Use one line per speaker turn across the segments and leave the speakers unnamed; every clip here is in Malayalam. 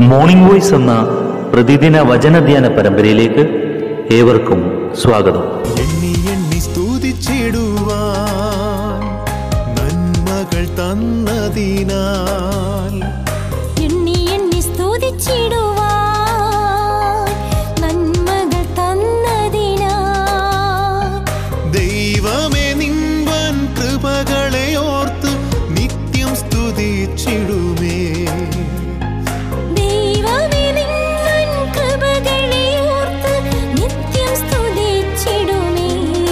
മോർണിംഗ് വോയ്സ് എന്ന പ്രതിദിന വചനധ്യാന പരമ്പരയിലേക്ക് ഏവർക്കും സ്വാഗതം
എണ്ണി എണ്ണി സ്തുതിച്ചിടുവാൻ നന്മകൾ തന്നതിനാൽ
എണ്ണി എണ്ണി സ്തുതിച്ചിടുവാൻ നന്മകൾ തന്നതിനാൽ
ദൈവമേ നിൻവൻ കൃപകളെ ഓർത്ത് നിത്യം സ്തുതിച്ചിടുമേ
ദൈവമേ നിൻ കൃപകളെ ഓർത്ത് നിത്യം സ്തുതിച്ചിടുമേ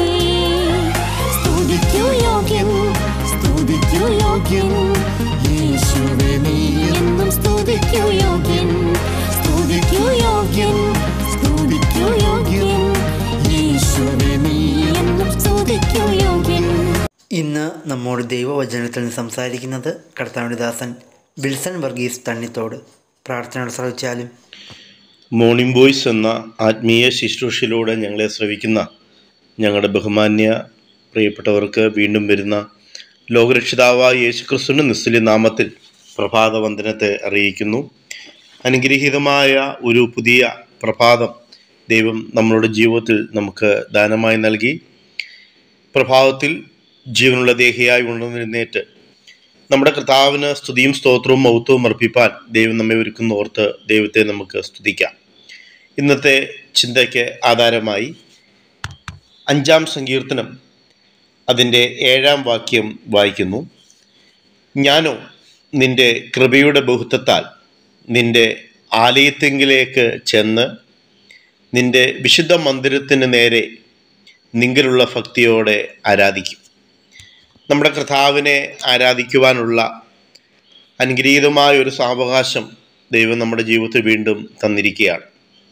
സ്തുതിക്കൂ യോഗ്യൻ സ്തുതിക്കൂ യോഗ്യൻ യേശുവേ നീ എന്നും സ്തുതിക്കൂ യോഗ്യൻ സ്തുതിക്കൂ യോഗ്യൻ സ്തുതിക്കൂ യോഗ്യൻ യേശുവേ നീ എന്നും സ്തുതിക്കൂ യോഗ്യൻ
ഇന്ന് നമ്മോട് ദൈവവചനത്തിൽ നിന്ന് സംസാരിക്കുന്നത് കർത്താവിൻ്റെ ദാസൻ ബിൽസൺ വർഗീസ് തണ്ണിത്തോട് പ്രാർത്ഥന ശ്രവിച്ചാലും
മോർണിംഗ് ബോയ്സ് എന്ന ആത്മീയ ശുശ്രൂഷയിലൂടെ ഞങ്ങളെ ശ്രവിക്കുന്ന ഞങ്ങളുടെ ബഹുമാന്യ പ്രിയപ്പെട്ടവർക്ക് വീണ്ടും വരുന്ന ലോകരക്ഷിതാവായ യേശുക്രിസ്തുവിൻ്റെ നിസ്തുല്യ നാമത്തിൽ പ്രഭാതവന്ദനത്തെ അറിയിക്കുന്നു അനുഗ്രഹീതമായ ഒരു പുതിയ പ്രഭാതം ദൈവം നമ്മളുടെ ജീവിതത്തിൽ നമുക്ക് ദാനമായി നൽകി പ്രഭാതത്തിൽ ജീവനുള്ള ദേഹിയായി ഉണർന്നിരുന്നേറ്റ് നമ്മുടെ കർത്താവിന് സ്തുതിയും സ്തോത്രവും മൗത്വവും അർപ്പിപ്പാൻ ദൈവം നമ്മെ ഒരുക്കുന്ന ഓർത്ത് ദൈവത്തെ നമുക്ക് സ്തുതിക്കാം ഇന്നത്തെ ചിന്തയ്ക്ക് ആധാരമായി അഞ്ചാം സങ്കീർത്തനം അതിൻ്റെ ഏഴാം വാക്യം വായിക്കുന്നു ഞാനോ നിന്റെ കൃപയുടെ ബഹുത്വത്താൽ നിന്റെ ആലയത്തെങ്കിലേക്ക് ചെന്ന് നിന്റെ വിശുദ്ധ മന്ദിരത്തിന് നേരെ നിങ്കലുള്ള ഭക്തിയോടെ ആരാധിക്കും നമ്മുടെ കർത്താവിനെ ആരാധിക്കുവാനുള്ള അനുഗ്രഹീതമായ ഒരു സാവകാശം ദൈവം നമ്മുടെ ജീവിതത്തിൽ വീണ്ടും തന്നിരിക്കുകയാണ്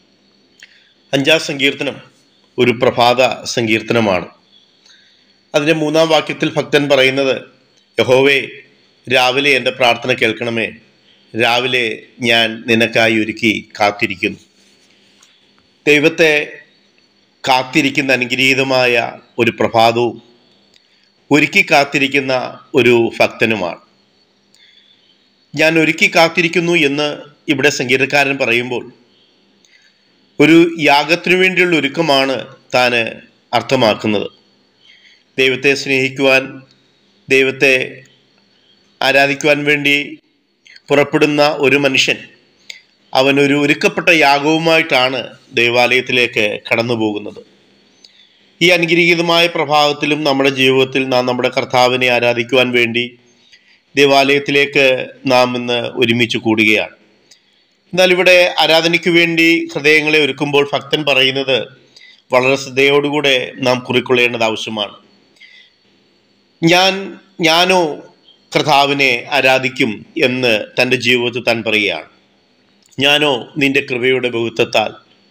അഞ്ചാം സങ്കീർത്തനം ഒരു പ്രഭാത സങ്കീർത്തനമാണ് അതിൻ്റെ മൂന്നാം വാക്യത്തിൽ ഭക്തൻ പറയുന്നത് യഹോവേ രാവിലെ എൻ്റെ പ്രാർത്ഥന കേൾക്കണമേ രാവിലെ ഞാൻ നിനക്കായി ഒരുക്കി കാത്തിരിക്കുന്നു ദൈവത്തെ കാത്തിരിക്കുന്ന അനുഗ്രഹീതമായ ഒരു പ്രഭാതവും ഒരുക്കി കാത്തിരിക്കുന്ന ഒരു ഭക്തനുമാണ് ഞാൻ ഒരുക്കി കാത്തിരിക്കുന്നു എന്ന് ഇവിടെ സംഗീതക്കാരൻ പറയുമ്പോൾ ഒരു യാഗത്തിനു വേണ്ടിയുള്ള ഒരുക്കമാണ് താൻ അർത്ഥമാക്കുന്നത് ദൈവത്തെ സ്നേഹിക്കുവാൻ ദൈവത്തെ ആരാധിക്കുവാൻ വേണ്ടി പുറപ്പെടുന്ന ഒരു മനുഷ്യൻ അവനൊരു ഒരുക്കപ്പെട്ട യാഗവുമായിട്ടാണ് ദൈവാലയത്തിലേക്ക് കടന്നു പോകുന്നത് ഈ അനുഗ്രഹീതമായ പ്രഭാവത്തിലും നമ്മുടെ ജീവിതത്തിൽ നാം നമ്മുടെ കർത്താവിനെ ആരാധിക്കുവാൻ വേണ്ടി ദേവാലയത്തിലേക്ക് നാം ഇന്ന് ഒരുമിച്ച് കൂടുകയാണ് എന്നാൽ ഇവിടെ ആരാധനയ്ക്ക് വേണ്ടി ഹൃദയങ്ങളെ ഒരുക്കുമ്പോൾ ഭക്തൻ പറയുന്നത് വളരെ ശ്രദ്ധയോടുകൂടെ നാം കുറിക്കൊള്ളേണ്ടത് ആവശ്യമാണ് ഞാൻ ഞാനോ കർത്താവിനെ ആരാധിക്കും എന്ന് തൻ്റെ ജീവിതത്തിൽ താൻ പറയുകയാണ് ഞാനോ നിന്റെ കൃപയുടെ ബഹുത്വത്താൽ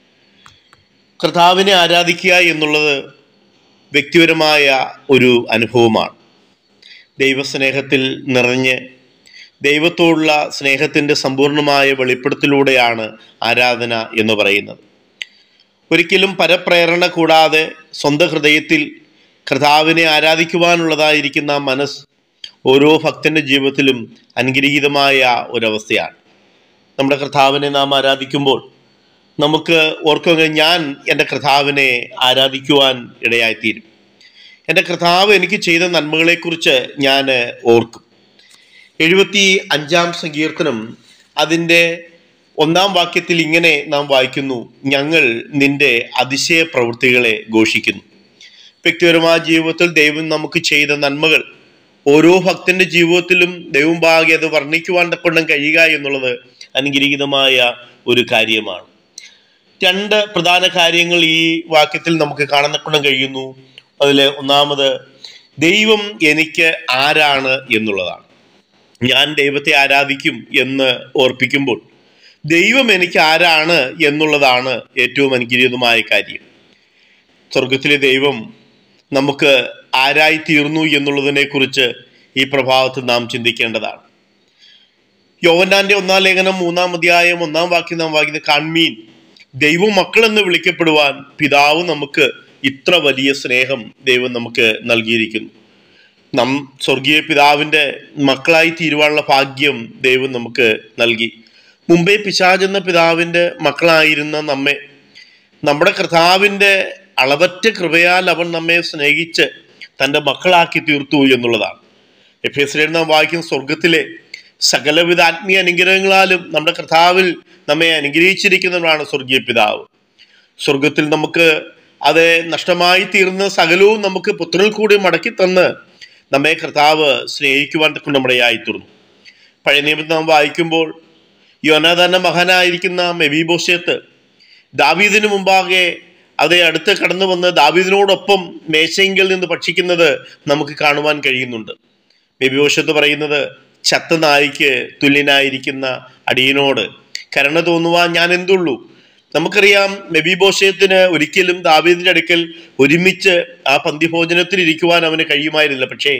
കർത്താവിനെ ആരാധിക്കുക എന്നുള്ളത് വ്യക്തിപരമായ ഒരു അനുഭവമാണ് ദൈവസ്നേഹത്തിൽ നിറഞ്ഞ് ദൈവത്തോടുള്ള സ്നേഹത്തിൻ്റെ സമ്പൂർണമായ വെളിപ്പെടുത്തലൂടെയാണ് ആരാധന എന്ന് പറയുന്നത് ഒരിക്കലും പരപ്രേരണ കൂടാതെ സ്വന്തം ഹൃദയത്തിൽ കർത്താവിനെ ആരാധിക്കുവാനുള്ളതായിരിക്കുന്ന മനസ്സ് ഓരോ ഭക്തൻ്റെ ജീവിതത്തിലും അനുഗ്രഹീതമായ ഒരവസ്ഥയാണ് നമ്മുടെ കർത്താവിനെ നാം ആരാധിക്കുമ്പോൾ നമുക്ക് ഓർക്കുക ഞാൻ എൻ്റെ കർത്താവിനെ ആരാധിക്കുവാൻ ഇടയായിത്തീരും എൻ്റെ കർത്താവ് എനിക്ക് ചെയ്ത നന്മകളെക്കുറിച്ച് ഞാൻ ഓർക്കും എഴുപത്തി അഞ്ചാം സങ്കീർത്തനം അതിൻ്റെ ഒന്നാം വാക്യത്തിൽ ഇങ്ങനെ നാം വായിക്കുന്നു ഞങ്ങൾ നിന്റെ അതിശയ പ്രവൃത്തികളെ ഘോഷിക്കുന്നു വ്യക്തിപരമായ ജീവിതത്തിൽ ദൈവം നമുക്ക് ചെയ്ത നന്മകൾ ഓരോ ഭക്തന്റെ ജീവിതത്തിലും ദൈവം ഭാഗ്യ അത് വർണ്ണിക്കുവാൻ കൊണ്ടും കഴിയുക എന്നുള്ളത് അനുഗ്രഹീതമായ ഒരു കാര്യമാണ് രണ്ട് പ്രധാന കാര്യങ്ങൾ ഈ വാക്യത്തിൽ നമുക്ക് കാണാൻ കൊണ്ടും കഴിയുന്നു അതിൽ ഒന്നാമത് ദൈവം എനിക്ക് ആരാണ് എന്നുള്ളതാണ് ഞാൻ ദൈവത്തെ ആരാധിക്കും എന്ന് ഓർപ്പിക്കുമ്പോൾ ദൈവം എനിക്ക് ആരാണ് എന്നുള്ളതാണ് ഏറ്റവും അനുഗ്രഹീതമായ കാര്യം സ്വർഗത്തിലെ ദൈവം നമുക്ക് ആരായി തീർന്നു എന്നുള്ളതിനെ കുറിച്ച് ഈ പ്രഭാവത്തിൽ നാം ചിന്തിക്കേണ്ടതാണ് യോവന്നാന്റെ ഒന്നാം ലേഖനം മൂന്നാം അധ്യായം ഒന്നാം വാക്യം നാം വായിക്കുന്നത് കാൺമീൻ ദൈവം മക്കളെന്ന് വിളിക്കപ്പെടുവാൻ പിതാവ് നമുക്ക് ഇത്ര വലിയ സ്നേഹം ദൈവം നമുക്ക് നൽകിയിരിക്കുന്നു നം സ്വർഗീയ പിതാവിൻ്റെ മക്കളായി തീരുവാനുള്ള ഭാഗ്യം ദൈവം നമുക്ക് നൽകി മുമ്പേ പിശാജ് എന്ന പിതാവിൻ്റെ മക്കളായിരുന്ന നമ്മെ നമ്മുടെ കർത്താവിൻ്റെ അളവറ്റ കൃപയാൽ അവൻ നമ്മെ സ്നേഹിച്ച് തൻ്റെ മക്കളാക്കി തീർത്തു എന്നുള്ളതാണ് എഫ് എസ് നാം വായിക്കുന്ന സ്വർഗത്തിലെ സകലവിധ ആത്മീയ അനുഗ്രഹങ്ങളാലും നമ്മുടെ കർത്താവിൽ നമ്മെ അനുഗ്രഹിച്ചിരിക്കുന്നവരാണ് സ്വർഗീയ പിതാവ് സ്വർഗത്തിൽ നമുക്ക് അത് നഷ്ടമായി തീർന്ന സകലവും നമുക്ക് പുത്രനിൽ കൂടി മടക്കി തന്ന് നമ്മെ കർത്താവ് സ്നേഹിക്കുവാൻ കൊണ്ടമ്മടെയായി തീർന്നു പഴയ നിയമത്തിൽ നാം വായിക്കുമ്പോൾ യോനാഥാന്റെ മകനായിരിക്കുന്ന മെബീബോഷത്ത് ദാവീദിന് മുമ്പാകെ അതേ അടുത്ത് കടന്നു വന്ന് ദാവീദിനോടൊപ്പം മേശയെങ്കിൽ നിന്ന് ഭക്ഷിക്കുന്നത് നമുക്ക് കാണുവാൻ കഴിയുന്നുണ്ട് മെബിബോഷത്ത് പറയുന്നത് ചത്ത നായിക്ക് തുല്യനായിരിക്കുന്ന അടിയനോട് കരുണ തോന്നുവാൻ ഞാൻ എന്തുള്ളൂ നമുക്കറിയാം മെബിബോഷയത്തിന് ഒരിക്കലും ദാവീദിന്റെ അടുക്കൽ ഒരുമിച്ച് ആ പന്തിഭോജനത്തിൽ ഇരിക്കുവാൻ അവന് കഴിയുമായിരുന്നില്ല പക്ഷേ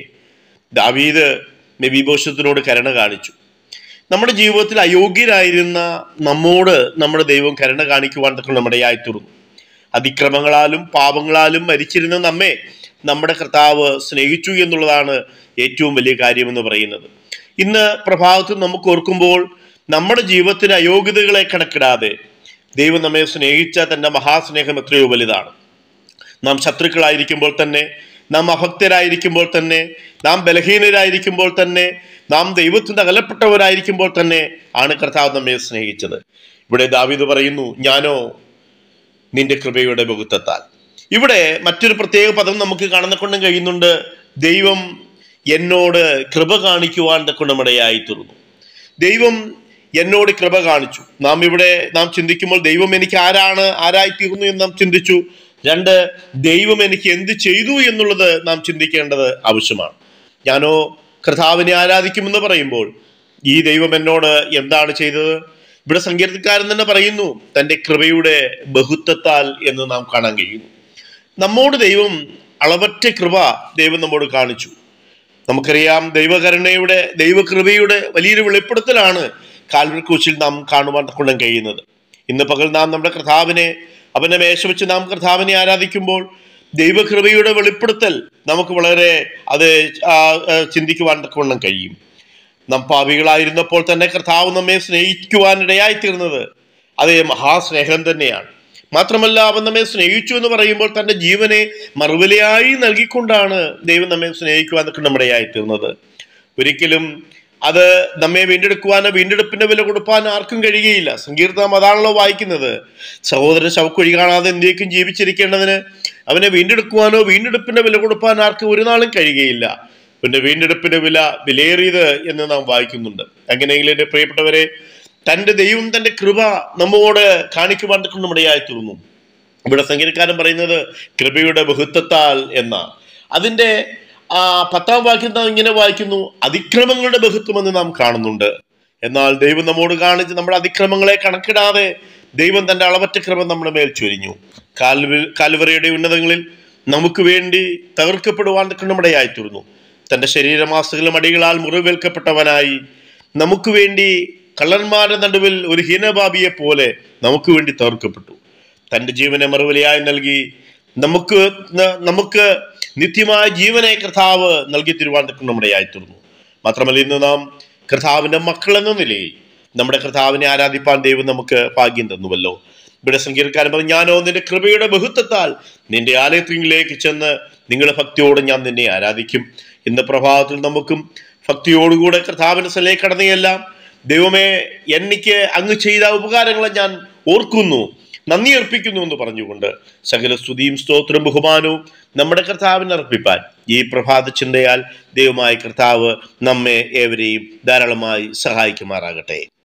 ദാവീദ് മെബിബോഷത്തിനോട് കരുണ കാണിച്ചു നമ്മുടെ ജീവിതത്തിൽ അയോഗ്യരായിരുന്ന നമ്മോട് നമ്മുടെ ദൈവം കരുണ കാണിക്കുവാൻ തക്ക നമ്മുടെ ആയിത്തീർന്നു അതിക്രമങ്ങളാലും പാപങ്ങളാലും മരിച്ചിരുന്ന നമ്മെ നമ്മുടെ കർത്താവ് സ്നേഹിച്ചു എന്നുള്ളതാണ് ഏറ്റവും വലിയ കാര്യമെന്ന് പറയുന്നത് ഇന്ന് പ്രഭാതത്തിൽ നമുക്ക് ഓർക്കുമ്പോൾ നമ്മുടെ ജീവിതത്തിന് അയോഗ്യതകളെ കണക്കിടാതെ ദൈവം നമ്മെ സ്നേഹിച്ച തന്റെ മഹാസ്നേഹം എത്രയോ വലുതാണ് നാം ശത്രുക്കളായിരിക്കുമ്പോൾ തന്നെ നാം അഭക്തരായിരിക്കുമ്പോൾ തന്നെ നാം ബലഹീനരായിരിക്കുമ്പോൾ തന്നെ നാം ദൈവത്തിന്റെ അകലപ്പെട്ടവരായിരിക്കുമ്പോൾ തന്നെ ആണ് കർത്താവ് നമ്മെ സ്നേഹിച്ചത് ഇവിടെ ദാവീദ് പറയുന്നു ഞാനോ നിന്റെ കൃപയുടെ ബഹുത്വത്താൽ ഇവിടെ മറ്റൊരു പ്രത്യേക പദം നമുക്ക് കാണുന്ന കൊണ്ടും കഴിയുന്നുണ്ട് ദൈവം എന്നോട് കൃപ കാണിക്കുവാൻ കൊണ്ടുമിടയായി തീർന്നു ദൈവം എന്നോട് കൃപ കാണിച്ചു നാം ഇവിടെ നാം ചിന്തിക്കുമ്പോൾ ദൈവം എനിക്ക് ആരാണ് ആരായി തീർന്നു എന്ന് നാം ചിന്തിച്ചു രണ്ട് ദൈവം എനിക്ക് എന്ത് ചെയ്തു എന്നുള്ളത് നാം ചിന്തിക്കേണ്ടത് ആവശ്യമാണ് ഞാനോ കർത്താവിനെ ആരാധിക്കുമെന്ന് പറയുമ്പോൾ ഈ ദൈവം എന്നോട് എന്താണ് ചെയ്തത് ഇവിടെ സങ്കീർത്തക്കാരൻ തന്നെ പറയുന്നു തന്റെ കൃപയുടെ ബഹുത്വത്താൽ എന്ന് നാം കാണാൻ കഴിയുന്നു നമ്മോട് ദൈവം അളവറ്റ കൃപ ദൈവം നമ്മോട് കാണിച്ചു നമുക്കറിയാം ദൈവകരുണയുടെ ദൈവകൃപയുടെ വലിയൊരു വെളിപ്പെടുത്തലാണ് കാൽവരി ക്രൂശിൽ നാം കാണുവാൻ കൊള്ളാൻ കഴിയുന്നത് ഇന്ന് പകൽ നാം നമ്മുടെ കർത്താവിനെ അവന്റെ മേശ വെച്ച് നാം കർത്താവിനെ ആരാധിക്കുമ്പോൾ ദൈവകൃപയുടെ വെളിപ്പെടുത്തൽ നമുക്ക് വളരെ അത് ആ, ആ, ചിന്തിക്കുവാൻ കൊള്ളാൻ കഴിയും നാം പാപികളായിരുന്നപ്പോൾ തന്നെ കർത്താവ് നമ്മെ സ്നേഹിക്കുവാൻ ഇടയായി തീർന്നത് അതേ മഹാസ്നേഹം തന്നെയാണ് മാത്രമല്ല അവൻ നമ്മെ സ്നേഹിച്ചു എന്ന് പറയുമ്പോൾ തന്റെ ജീവനെ മറുവിലയായി നൽകിക്കൊണ്ടാണ് ദൈവം നമ്മെ സ്നേഹിക്കുവാൻ നമ്മുടെ ആയി തീർന്നത് ഒരിക്കലും അത് നമ്മെ വീണ്ടെടുക്കുവാനോ വീണ്ടെടുപ്പിന്റെ വില കൊടുപ്പാൻ ആർക്കും കഴിയുകയില്ല സങ്കീർത്തനം അതാണല്ലോ വായിക്കുന്നത് സഹോദരൻ ശവക്കുഴി കാണാതെ എന്റേക്കും ജീവിച്ചിരിക്കേണ്ടതിന് അവനെ വീണ്ടെടുക്കുവാനോ വീണ്ടെടുപ്പിന്റെ വില കൊടുപ്പാൻ ആർക്കും ഒരു നാളും കഴിയുകയില്ല പിന്നെ വീണ്ടെടുപ്പിന്റെ വില വിലയേറിയത് എന്ന് നാം വായിക്കുന്നുണ്ട് അങ്ങനെയെങ്കിൽ എന്റെ പ്രിയപ്പെട്ടവരെ തന്റെ ദൈവം തന്റെ കൃപ നമ്മോട് കാണിക്കുവാൻ നമ്മുടെയായി തീർന്നു ഇവിടെ സംഗീതക്കാരൻ പറയുന്നത് കൃപയുടെ ബഹുത്വത്താൽ എന്ന അതിന്റെ ആ പത്താം വാക്യം നാം ഇങ്ങനെ വായിക്കുന്നു അതിക്രമങ്ങളുടെ ബഹുത്വം എന്ന് നാം കാണുന്നുണ്ട് എന്നാൽ ദൈവം നമ്മോട് കാണിച്ച് നമ്മുടെ അതിക്രമങ്ങളെ കണക്കിടാതെ ദൈവം തന്റെ അളവറ്റ കൃപ നമ്മുടെ മേൽ ചൊരിഞ്ഞു കാൽവി കാൽവറയുടെ ഉന്നതങ്ങളിൽ നമുക്ക് വേണ്ടി തകർക്കപ്പെടുവാൻ നമ്മുടെ ആയിത്തീർന്നു തന്റെ ശരീരമാസകളും അടികളാൽ മുറിവേൽക്കപ്പെട്ടവനായി നമുക്ക് വേണ്ടി കള്ളന്മാരുടെ നടുവിൽ ഒരു ഹീനഭാബിയെ പോലെ നമുക്ക് വേണ്ടി തകർക്കപ്പെട്ടു തന്റെ ജീവനെ മറുപടിയായി നൽകി നമുക്ക് ന- നമുക്ക് നിത്യമായ ജീവനെ കർത്താവ് നൽകി തരുവാൻ നമ്മുടെ ആയിത്തീർന്നു മാത്രമല്ല ഇന്ന് നാം കർത്താവിന്റെ മക്കൾ എന്ന നിലയിൽ നമ്മുടെ കർത്താവിനെ ആരാധിപ്പാൻ ദൈവം നമുക്ക് ഭാഗ്യം തന്നുവല്ലോ ഇവിടെ സങ്കീർക്കാരൻ പറഞ്ഞു ഞാനോ നിന്റെ കൃപയുടെ ബഹുത്വത്താൽ നിന്റെ ആലയത്തിലേക്ക് ചെന്ന് നിങ്ങളുടെ ഭക്തിയോടെ ഞാൻ നിന്നെ ആരാധിക്കും ഇന്ന് പ്രഭാതത്തിൽ നമുക്കും ഭക്തിയോടുകൂടെ കർത്താവിന്റെ സ്ഥലേ കടന്നുകയെല്ലാം ദൈവമേ എനിക്ക് അങ്ങ് ചെയ്ത ഉപകാരങ്ങളെ ഞാൻ ഓർക്കുന്നു നന്ദി അർപ്പിക്കുന്നു എന്ന് പറഞ്ഞുകൊണ്ട് സകല സ്തുതിയും സ്തോത്രവും ബഹുമാനവും നമ്മുടെ കർത്താവിന് അർപ്പിപ്പാൻ ഈ പ്രഭാത ചിന്തയാൽ ദൈവമായ കർത്താവ് നമ്മെ ഏവരെയും ധാരാളമായി സഹായിക്കുമാറാകട്ടെ